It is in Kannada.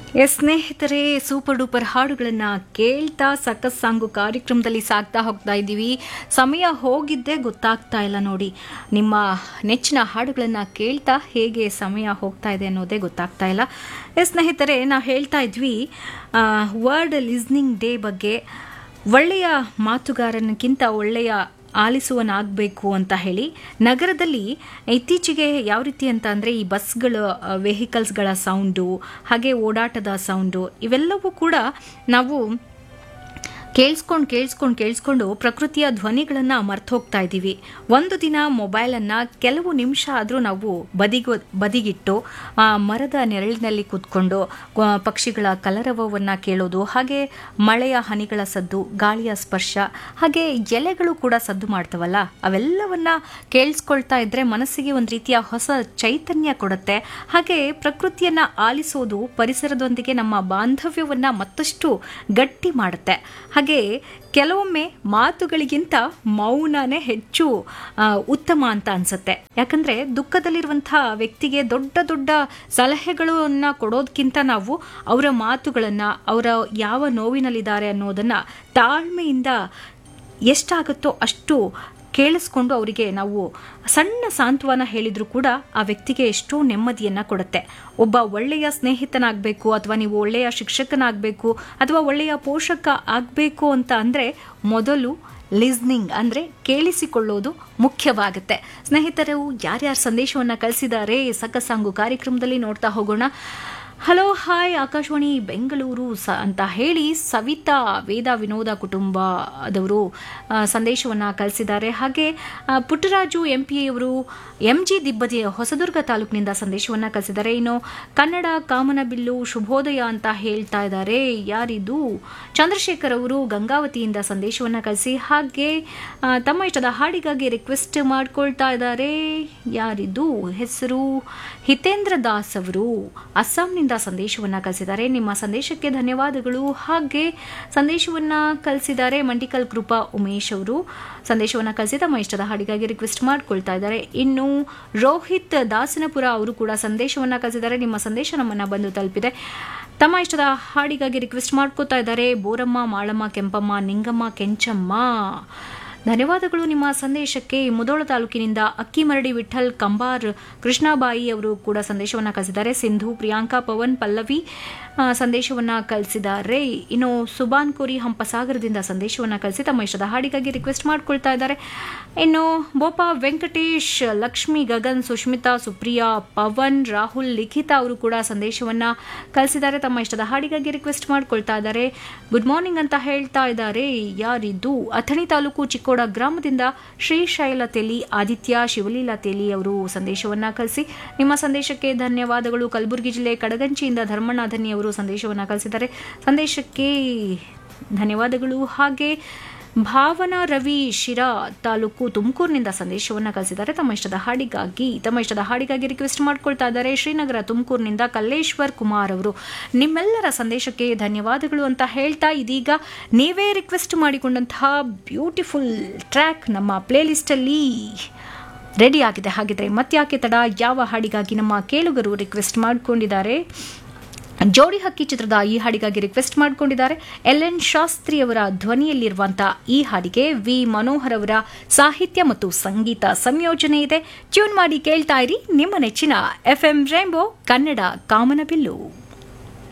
ಎಸ್ ಸ್ನೇಹಿತರೆ ಸೂಪರ್ ಡೂಪರ್ ಹಾಡುಗಳನ್ನು ಕೇಳ್ತಾ ಸಕಸ್ ಸಾಂಗು ಕಾರ್ಯಕ್ರಮದಲ್ಲಿ ಸಾಕ್ತಾ ಹೋಗ್ತಾ ಇದ್ದೀವಿ ಸಮಯ ಹೋಗಿದ್ದೇ ಗೊತ್ತಾಗ್ತಾ ಇಲ್ಲ ನೋಡಿ ನಿಮ್ಮ ನೆಚ್ಚಿನ ಹಾಡುಗಳನ್ನು ಕೇಳ್ತಾ ಹೇಗೆ ಸಮಯ ಹೋಗ್ತಾ ಇದೆ ಅನ್ನೋದೇ ಗೊತ್ತಾಗ್ತಾ ಇಲ್ಲ ಎಸ್ ಸ್ನೇಹಿತರೆ ನಾವು ಹೇಳ್ತಾ ಇದ್ವಿ ವರ್ಡ್ ಲಿಸ್ನಿಂಗ್ ಡೇ ಬಗ್ಗೆ ಒಳ್ಳೆಯ ಮಾತುಗಾರನಕ್ಕಿಂತ ಒಳ್ಳೆಯ ಆಲಿಸುವನಾಗಬೇಕು ಅಂತ ಹೇಳಿ ನಗರದಲ್ಲಿ ಇತ್ತೀಚೆಗೆ ಯಾವ ರೀತಿ ಅಂತ ಅಂದರೆ ಈ ಬಸ್ಗಳ ವೆಹಿಕಲ್ಸ್ಗಳ ಸೌಂಡು ಹಾಗೆ ಓಡಾಟದ ಸೌಂಡು ಇವೆಲ್ಲವೂ ಕೂಡ ನಾವು ಕೇಳಿಸ್ಕೊಂಡು ಕೇಳಿಸ್ಕೊಂಡು ಕೇಳಿಸ್ಕೊಂಡು ಪ್ರಕೃತಿಯ ಧ್ವನಿಗಳನ್ನು ಮರ್ತು ಹೋಗ್ತಾ ಇದ್ದೀವಿ ಒಂದು ದಿನ ಮೊಬೈಲನ್ನು ಕೆಲವು ನಿಮಿಷ ಆದರೂ ನಾವು ಬದಿಗೊ ಬದಿಗಿಟ್ಟು ಆ ಮರದ ನೆರಳಿನಲ್ಲಿ ಕೂತ್ಕೊಂಡು ಆ, ಪಕ್ಷಿಗಳ ಕಲರವವನ್ನು ಕೇಳೋದು ಹಾಗೆ ಮಳೆಯ ಹನಿಗಳ ಸದ್ದು ಗಾಳಿಯ ಸ್ಪರ್ಶ ಹಾಗೆ ಎಲೆಗಳು ಕೂಡ ಸದ್ದು ಮಾಡ್ತವಲ್ಲ ಅವೆಲ್ಲವನ್ನ ಕೇಳಿಸ್ಕೊಳ್ತಾ ಇದ್ರೆ ಮನಸ್ಸಿಗೆ ಒಂದು ರೀತಿಯ ಹೊಸ ಚೈತನ್ಯ ಕೊಡುತ್ತೆ ಹಾಗೆ ಪ್ರಕೃತಿಯನ್ನ ಆಲಿಸೋದು ಪರಿಸರದೊಂದಿಗೆ ನಮ್ಮ ಬಾಂಧವ್ಯವನ್ನ ಮತ್ತಷ್ಟು ಗಟ್ಟಿ ಮಾಡುತ್ತೆ ಹಾಗೆ ಕೆಲವೊಮ್ಮೆ ಮಾತುಗಳಿಗಿಂತ ಮೌನನೇ ಹೆಚ್ಚು ಆ, ಉತ್ತಮ ಅಂತ ಅನ್ಸುತ್ತೆ ಯಾಕಂದ್ರೆ ದುಃಖದಲ್ಲಿರುವಂತಹ ವ್ಯಕ್ತಿಗೆ ದೊಡ್ಡ ದೊಡ್ಡ ಸಲಹೆಗಳನ್ನ ಕೊಡೋದಕ್ಕಿಂತ ನಾವು ಅವರ ಮಾತುಗಳನ್ನ ಅವರ ಯಾವ ನೋವಿನಲ್ಲಿದ್ದಾರೆ ಅನ್ನೋದನ್ನ ತಾಳ್ಮೆಯಿಂದ ಎಷ್ಟಾಗುತ್ತೋ ಅಷ್ಟು ಕೇಳಿಸ್ಕೊಂಡು ಅವರಿಗೆ ನಾವು ಸಣ್ಣ ಸಾಂತ್ವನ ಹೇಳಿದ್ರು ಕೂಡ ಆ ವ್ಯಕ್ತಿಗೆ ಎಷ್ಟೋ ನೆಮ್ಮದಿಯನ್ನ ಕೊಡುತ್ತೆ ಒಬ್ಬ ಒಳ್ಳೆಯ ಸ್ನೇಹಿತನಾಗಬೇಕು ಅಥವಾ ನೀವು ಒಳ್ಳೆಯ ಶಿಕ್ಷಕನಾಗಬೇಕು ಅಥವಾ ಒಳ್ಳೆಯ ಪೋಷಕ ಆಗಬೇಕು ಅಂತ ಅಂದರೆ ಮೊದಲು ಲಿಸ್ನಿಂಗ್ ಅಂದರೆ ಕೇಳಿಸಿಕೊಳ್ಳೋದು ಮುಖ್ಯವಾಗುತ್ತೆ ಸ್ನೇಹಿತರು ಯಾರ್ಯಾರು ಸಂದೇಶವನ್ನು ಕಳಿಸಿದ್ದಾರೆ ಸಕಸಾಂಗು ಕಾರ್ಯಕ್ರಮದಲ್ಲಿ ನೋಡ್ತಾ ಹೋಗೋಣ ಹಲೋ ಹಾಯ್ ಆಕಾಶವಾಣಿ ಬೆಂಗಳೂರು ಸ ಅಂತ ಹೇಳಿ ಸವಿತಾ ವೇದ ವಿನೋದ ಕುಟುಂಬದವರು ಸಂದೇಶವನ್ನು ಕಳಿಸಿದ್ದಾರೆ ಹಾಗೆ ಆ, ಪುಟ್ಟರಾಜು ಎಂ ಪಿ ಅವರು ಎಂ ಜಿ ದಿಬ್ಬದಿ ಹೊಸದುರ್ಗ ತಾಲೂಕಿನಿಂದ ಸಂದೇಶವನ್ನು ಕಳಿಸಿದ್ದಾರೆ ಇನ್ನು ಕನ್ನಡ ಕಾಮನಬಿಲ್ಲು ಶುಭೋದಯ ಅಂತ ಹೇಳ್ತಾ ಇದ್ದಾರೆ ಯಾರಿದು ಚಂದ್ರಶೇಖರ್ ಅವರು ಗಂಗಾವತಿಯಿಂದ ಸಂದೇಶವನ್ನು ಕಳಿಸಿ ಹಾಗೆ ಆ, ತಮ್ಮ ಇಷ್ಟದ ಹಾಡಿಗಾಗಿ ರಿಕ್ವೆಸ್ಟ್ ಮಾಡ್ಕೊಳ್ತಾ ಇದ್ದಾರೆ ಯಾರಿದು ಹೆಸರು ಹಿತೇಂದ್ರ ದಾಸ್ ಅವರು ಅಸ್ಸಾಂನಿಂದ ಸಂದೇಶವನ್ನ ಕಳಿಸಿದ್ದಾರೆ ನಿಮ್ಮ ಸಂದೇಶಕ್ಕೆ ಧನ್ಯವಾದಗಳು ಹಾಗೆ ಸಂದೇಶವನ್ನ ಕಳಿಸಿದ್ದಾರೆ ಮಂಡಿಕಲ್ ಕೃಪಾ ಉಮೇಶ್ ಅವರು ಸಂದೇಶವನ್ನ ಕಳಿಸಿ ತಮ್ಮ ಇಷ್ಟದ ಹಾಡಿಗಾಗಿ ರಿಕ್ವೆಸ್ಟ್ ಮಾಡ್ಕೊಳ್ತಾ ಇದ್ದಾರೆ ಇನ್ನು ರೋಹಿತ್ ದಾಸನಪುರ ಅವರು ಕೂಡ ಸಂದೇಶವನ್ನ ಕಳಿಸಿದ್ದಾರೆ ನಿಮ್ಮ ಸಂದೇಶ ನಮ್ಮನ್ನ ಬಂದು ತಲುಪಿದೆ ತಮ್ಮ ಇಷ್ಟದ ಹಾಡಿಗಾಗಿ ರಿಕ್ವೆಸ್ಟ್ ಮಾಡ್ಕೋತಾ ಇದ್ದಾರೆ ಬೋರಮ್ಮ ಮಾಳಮ್ಮ ಕೆಂಪಮ್ಮ ನಿಂಗಮ್ಮ ಕೆಂಚಮ್ಮ ಧನ್ಯವಾದಗಳು ನಿಮ್ಮ ಸಂದೇಶಕ್ಕೆ ಮುದೋಳ ತಾಲೂಕಿನಿಂದ ಅಕ್ಕಿಮರಡಿ ವಿಠಲ್ ಕಂಬಾರ್ ಕೃಷ್ಣಾಬಾಯಿ ಅವರು ಕೂಡ ಸಂದೇಶವನ್ನು ಕಳಿಸಿದ್ದಾರೆ ಸಿಂಧು ಪ್ರಿಯಾಂಕಾ ಪವನ್ ಪಲ್ಲವಿ ಆ, ಸಂದೇಶವನ್ನ ಕಳಿಸಿದ್ದಾರೆ ಇನ್ನು ಸುಬಾನ್ ಕೋರಿ ಹಂಪಸಾಗರದಿಂದ ಸಂದೇಶವನ್ನ ಕಳಿಸಿ ತಮ್ಮ ಇಷ್ಟದ ಹಾಡಿಗಾಗಿ ರಿಕ್ವೆಸ್ಟ್ ಮಾಡ್ಕೊಳ್ತಾ ಇದ್ದಾರೆ ಇನ್ನು ಬೋಪ ವೆಂಕಟೇಶ್ ಲಕ್ಷ್ಮಿ ಗಗನ್ ಸುಷ್ಮಿತಾ ಸುಪ್ರಿಯಾ ಪವನ್ ರಾಹುಲ್ ಲಿಖಿತಾ ಅವರು ಕೂಡ ಸಂದೇಶವನ್ನ ಕಳಿಸಿದ್ದಾರೆ ತಮ್ಮ ಇಷ್ಟದ ಹಾಡಿಗಾಗಿ ರಿಕ್ವೆಸ್ಟ್ ಮಾಡ್ಕೊಳ್ತಾ ಇದ್ದಾರೆ ಗುಡ್ ಮಾರ್ನಿಂಗ್ ಅಂತ ಹೇಳ್ತಾ ಇದ್ದಾರೆ ಯಾರಿದ್ದು ಅಥಣಿ ತಾಲೂಕು ಚಿಕ್ಕೋಡ ಗ್ರಾಮದಿಂದ ಶ್ರೀಶೈಲ ತೆಲಿ ಆದಿತ್ಯ ಶಿವಲೀಲಾ ತೆಲಿ ಅವರು ಸಂದೇಶವನ್ನ ಕಳಿಸಿ ನಿಮ್ಮ ಸಂದೇಶಕ್ಕೆ ಧನ್ಯವಾದಗಳು ಕಲಬುರಗಿ ಜಿಲ್ಲೆ ಕಡಗಂಚಿಯಿಂದ ಧರ್ಮಣ್ಣ ಧನ್ಯ ಅವರು ಸಂದೇಶವನ್ನ ಕಳಿಸಿದ್ದಾರೆ ಸಂದೇಶಕ್ಕೆ ಧನ್ಯವಾದಗಳು ಹಾಗೆ ಭಾವನಾ ರವಿ ಶಿರಾ ತಾಲೂಕು ತುಮಕೂರಿನಿಂದ ಸಂದೇಶವನ್ನು ಕಳಿಸಿದ್ದಾರೆ ತಮ್ಮ ಇಷ್ಟದ ಹಾಡಿಗಾಗಿ ತಮ್ಮ ಇಷ್ಟದ ಹಾಡಿಗಾಗಿ ರಿಕ್ವೆಸ್ಟ್ ಮಾಡ್ಕೊಳ್ತಾ ಇದ್ದಾರೆ ಶ್ರೀನಗರ ತುಮಕೂರಿನಿಂದ ಕಲ್ಲೇಶ್ವರ್ ಕುಮಾರ್ ಅವರು ನಿಮ್ಮೆಲ್ಲರ ಸಂದೇಶಕ್ಕೆ ಧನ್ಯವಾದಗಳು ಅಂತ ಹೇಳ್ತಾ ಇದೀಗ ನೀವೇ ರಿಕ್ವೆಸ್ಟ್ ಮಾಡಿಕೊಂಡಂತಹ ಬ್ಯೂಟಿಫುಲ್ ಟ್ರ್ಯಾಕ್ ನಮ್ಮ ಪ್ಲೇಲಿಸ್ಟಲ್ಲಿ ರೆಡಿ ಆಗಿದೆ ಹಾಗಿದ್ರೆ ಮತ್ಯಾಕೆ ತಡ ಯಾವ ಹಾಡಿಗಾಗಿ ನಮ್ಮ ಕೇಳುಗರು ರಿಕ್ವೆಸ್ಟ್ ಮಾಡಿಕೊಂಡಿದ್ದಾರೆ ಜೋಡಿ ಹಕ್ಕಿ ಚಿತ್ರದ ಈ ಹಾಡಿಗಾಗಿ ರಿಕ್ವೆಸ್ಟ್ ಮಾಡಿಕೊಂಡಿದ್ದಾರೆ ಎಲ್ ಎನ್ ಶಾಸ್ತ್ರಿ ಅವರ ಧ್ವನಿಯಲ್ಲಿರುವಂತಹ ಈ ಹಾಡಿಗೆ ವಿ ಮನೋಹರ್ ಅವರ ಸಾಹಿತ್ಯ ಮತ್ತು ಸಂಗೀತ ಸಂಯೋಜನೆ ಇದೆ ಟ್ಯೂನ್ ಮಾಡಿ ಕೇಳ್ತಾ ಇರಿ ನಿಮ್ಮ ನೆಚ್ಚಿನ ಎಫ್ ಎಂ ರೇಂಬೋ ಕನ್ನಡ ಕಾಮನಬಿಲ್ಲು